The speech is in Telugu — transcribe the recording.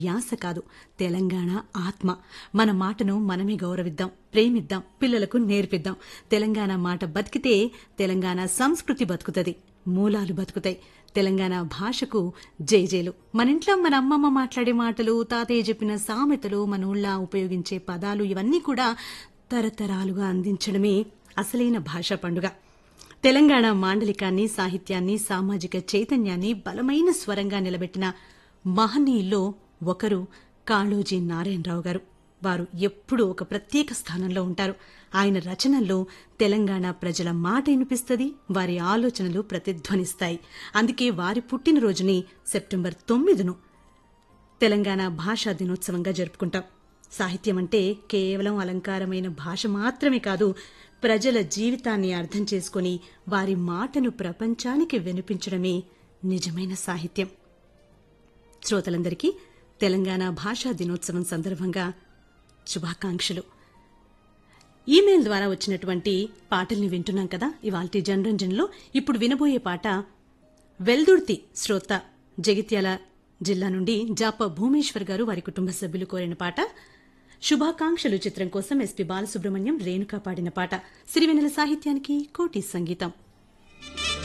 యాస కాదు తెలంగాణ ఆత్మ మన మాటను మనమే గౌరవిద్దాం ప్రేమిద్దాం పిల్లలకు నేర్పిద్దాం తెలంగాణ మాట బతికితే తెలంగాణ సంస్కృతి బతుకుతుంది మూలాలు బతుకుతాయి తెలంగాణ భాషకు జేజేలు మన ఇంట్లో మన అమ్మమ్మ మాట్లాడే మాటలు తాతయ్య చెప్పిన సామెతలు మన ఊళ్ళ ఉపయోగించే పదాలు ఇవన్నీ కూడా తరతరాలుగా అందించడమే అసలైన భాషా పండుగ తెలంగాణ మాండలికాన్ని సాహిత్యాన్ని సామాజిక చైతన్యాన్ని బలమైన స్వరంగా నిలబెట్టిన మహనీయుల్లో ఒకరు కాళోజీ నారాయణరావు గారు వారు ఎప్పుడూ ఒక ప్రత్యేక స్థానంలో ఉంటారు ఆయన రచనల్లో తెలంగాణ ప్రజల మాట వినిపిస్తుంది వారి ఆలోచనలు ప్రతిధ్వనిస్తాయి అందుకే వారి పుట్టినరోజుని సెప్టెంబర్ తొమ్మిదిను తెలంగాణ భాషా దినోత్సవంగా జరుపుకుంటాం సాహిత్యం అంటే కేవలం అలంకారమైన భాష మాత్రమే కాదు ప్రజల జీవితాన్ని అర్థం చేసుకుని వారి మాటను ప్రపంచానికి వినిపించడమే నిజమైన సాహిత్యం శ్రోతలందరికీ తెలంగాణ భాషా దినోత్సవం సందర్భంగా శుభాకాంక్షలు ఈమెయిల్ ద్వారా వచ్చినటువంటి పాటల్ని వింటున్నాం కదా ఇవాల్టి జనరంజన్లో ఇప్పుడు వినబోయే పాట వెల్దుర్తి శ్రోత జగిత్యాల జిల్లా నుండి జాప భూమేశ్వర్ గారు వారి కుటుంబ సభ్యులు కోరిన పాట శుభాకాంక్షలు చిత్రం కోసం ఎస్పీ బాలసుబ్రహ్మణ్యం రేణుకా పాడిన పాట సిరివెన్నెల సాహిత్యానికి కోటి సంగీతం